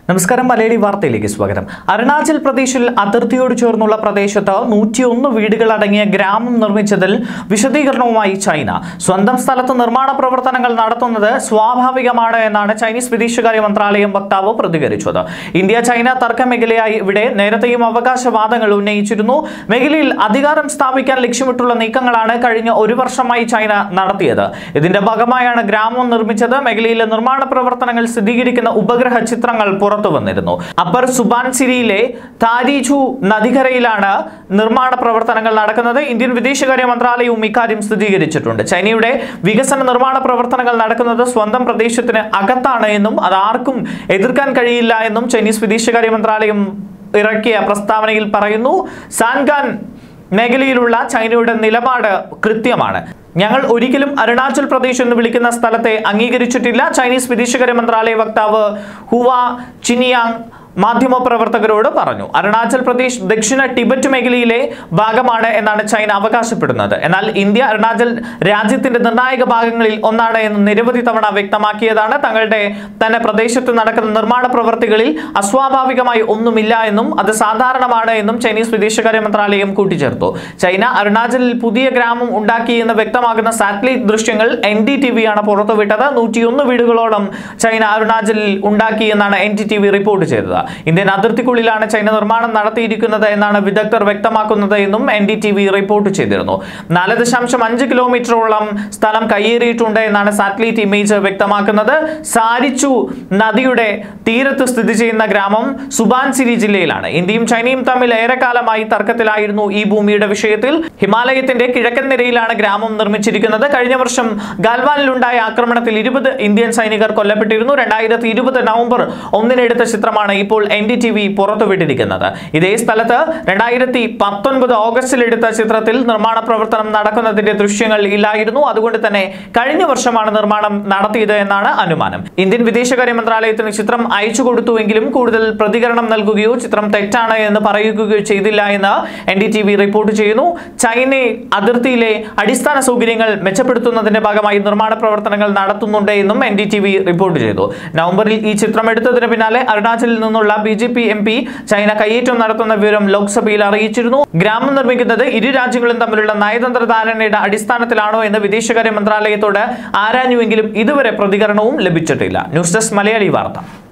നമസ്കാരം മലയാളി വാർത്തയിലേക്ക് സ്വാഗതം അരുണാചൽ പ്രദേശിൽ അതിർത്തിയോട് ചേർന്നുള്ള പ്രദേശത്ത് നൂറ്റിയൊന്ന് വീടുകൾ അടങ്ങിയ ഗ്രാമം നിർമ്മിച്ചതിൽ വിശദീകരണവുമായി ചൈന സ്വന്തം സ്ഥലത്ത് നിർമ്മാണ പ്രവർത്തനങ്ങൾ നടത്തുന്നത് സ്വാഭാവികമാണ് എന്നാണ് ചൈനീസ് വിദേശകാര്യ മന്ത്രാലയം വക്താവ് പ്രതികരിച്ചത് ഇന്ത്യ ചൈന തർക്ക മേഖലയായി ഇവിടെ നേരത്തെയും അവകാശവാദങ്ങൾ ഉന്നയിച്ചിരുന്നു മേഖലയിൽ അധികാരം സ്ഥാപിക്കാൻ ലക്ഷ്യമിട്ടുള്ള നീക്കങ്ങളാണ് കഴിഞ്ഞ ഒരു വർഷമായി ചൈന നടത്തിയത് ഇതിന്റെ ഭാഗമായാണ് ഗ്രാമം നിർമ്മിച്ചത് മേഖലയിലെ നിർമ്മാണ പ്രവർത്തനങ്ങൾ സ്ഥിരീകരിക്കുന്ന ഉപഗ്രഹ ചിത്രങ്ങൾ പുറത്തു വന്നിരുന്നു അപ്പർ സുബാൻസിരിയിലെ താരിജു നദികരയിലാണ് നിർമ്മാണ പ്രവർത്തനങ്ങൾ നടക്കുന്നത് ഇന്ത്യൻ വിദേശകാര്യ മന്ത്രാലയവും ഇക്കാര്യം സ്ഥിരീകരിച്ചിട്ടുണ്ട് ചൈനയുടെ വികസന നിർമ്മാണ പ്രവർത്തനങ്ങൾ നടക്കുന്നത് സ്വന്തം പ്രദേശത്തിന് അകത്താണ് എന്നും അത് ആർക്കും എതിർക്കാൻ കഴിയില്ല എന്നും ചൈനീസ് വിദേശകാര്യ മന്ത്രാലയം ഇറക്കിയ പ്രസ്താവനയിൽ പറയുന്നു സാൻഗാൻ മേഖലയിലുള്ള ചൈനയുടെ നിലപാട് കൃത്യമാണ് ഞങ്ങൾ ഒരിക്കലും അരുണാചൽ പ്രദേശ് എന്ന് വിളിക്കുന്ന സ്ഥലത്തെ അംഗീകരിച്ചിട്ടില്ല ചൈനീസ് വിദേശകാര്യ മന്ത്രാലയ വക്താവ് ഹുവ ചിനിയാങ് മാധ്യമപ്രവർത്തകരോട് പറഞ്ഞു അരുണാചൽ പ്രദേശ് ദക്ഷിണ ടിബറ്റ് മേഖലയിലെ ഭാഗമാണ് എന്നാണ് ചൈന അവകാശപ്പെടുന്നത് എന്നാൽ ഇന്ത്യ അരുണാചൽ രാജ്യത്തിന്റെ നിർണായക ഭാഗങ്ങളിൽ ഒന്നാണ് എന്ന് നിരവധി തവണ വ്യക്തമാക്കിയതാണ് തങ്ങളുടെ തന്നെ പ്രദേശത്ത് നടക്കുന്ന നിർമ്മാണ പ്രവർത്തികളിൽ അസ്വാഭാവികമായി ഒന്നുമില്ല എന്നും അത് സാധാരണമാണ് എന്നും ചൈനീസ് വിദേശകാര്യ മന്ത്രാലയം കൂട്ടിച്ചേർത്തു ചൈന അരുണാചലിൽ പുതിയ ഗ്രാമം ഉണ്ടാക്കിയെന്ന് വ്യക്തമാകുന്ന സാറ്റലൈറ്റ് ദൃശ്യങ്ങൾ എൻ ഡി ടി വിയാണ് പുറത്തുവിട്ടത് നൂറ്റിയൊന്ന് വീടുകളോളം ചൈന അരുണാചലിൽ ഉണ്ടാക്കിയെന്നാണ് N D T V report ചെയ്തത് ഇന്ത്യൻ അതിർത്തിക്കുള്ളിലാണ് ചൈന നിർമ്മാണം നടത്തിയിരിക്കുന്നത് എന്നാണ് വിദഗ്ധർ വ്യക്തമാക്കുന്നത് എന്നും N D T V report ചെയ്തിരുന്നു നാല് ദശാംശം അഞ്ച് കിലോമീറ്ററോളം സ്ഥലം കയ്യേറിയിട്ടുണ്ട് എന്നാണ് സാറ്റലൈറ്റ് ഇമേജ് വ്യക്തമാക്കുന്നത് സാരിച്ചു നദിയുടെ തീരത്ത് സ്ഥിതി ചെയ്യുന്ന ഗ്രാമം സുബാൻസിരി ജില്ലയിലാണ് ഇന്ത്യയും ചൈനയും തമ്മിൽ ഏറെക്കാലമായി തർക്കത്തിലായിരുന്നു ഈ ഭൂമിയുടെ വിഷയത്തിൽ ഹിമാലയത്തിന്റെ കിഴക്കൻ നിരയിലാണ് ഗ്രാമം നിർമ്മിച്ചിരിക്കുന്നത് കഴിഞ്ഞ വർഷം ഗാൽവാനിലുണ്ടായ ആക്രമണത്തിൽ ഇരുപത് ഇന്ത്യൻ സൈനികർ കൊല്ലപ്പെട്ടിരുന്നു രണ്ടായിരത്തി ഇരുപത് നവംബർ ഒന്നിനെടുത്ത ചിത്രമാണ് ഇപ്പോൾ എൻ ഡി ടി വി പുറത്തുവിട്ടിരിക്കുന്നത് ഇതേ സ്ഥലത്ത് രണ്ടായിരത്തി പത്തൊൻപത് ഓഗസ്റ്റിൽ എടുത്ത ചിത്രത്തിൽ നിർമ്മാണ പ്രവർത്തനം നടക്കുന്നതിന്റെ ദൃശ്യങ്ങൾ ഇല്ലായിരുന്നു അതുകൊണ്ട് തന്നെ കഴിഞ്ഞ വർഷമാണ് നിർമ്മാണം നടത്തിയത് എന്നാണ് അനുമാനം ഇന്ത്യൻ വിദേശകാര്യ മന്ത്രാലയത്തിന് ചിത്രം അയച്ചു കൊടുത്തുവെങ്കിലും കൂടുതൽ പ്രതികരണം നൽകുകയോ ചിത്രം തെറ്റാണ് എന്ന് പറയുകയോ ചെയ്തില്ല എന്ന് N D T V report ചെയ്യുന്നു ചൈന അതിർത്തിയിലെ അടിസ്ഥാന സൗകര്യങ്ങൾ മെച്ചപ്പെടുത്തുന്നതിന്റെ ഭാഗമായി നിർമ്മാണ പ്രവർത്തനങ്ങൾ നടത്തുന്നുണ്ട് എന്നും N D T V report ചെയ്തു നവംബറിൽ ഈ ചിത്രം എടുത്തതിന് പിന്നാലെ അരുണാചലിൽ നിന്നുള്ള B J P M P China കയ്യേറ്റം നടത്തുന്ന വിവരം ലോക്സഭയിൽ അറിയിച്ചിരുന്നു ഗ്രാമം നിർമ്മിക്കുന്നത് ഇരു രാജ്യങ്ങളും തമ്മിലുള്ള നയതന്ത്ര ധാരണയുടെ അടിസ്ഥാനത്തിലാണോ എന്ന് വിദേശകാര്യ മന്ത്രാലയത്തോട് ആരാഞ്ഞുവെങ്കിലും ഇതുവരെ പ്രതികരണവും ലഭിച്ചിട്ടില്ല ന്യൂസ് ഡെസ്ക് മലയാളി വാർത്ത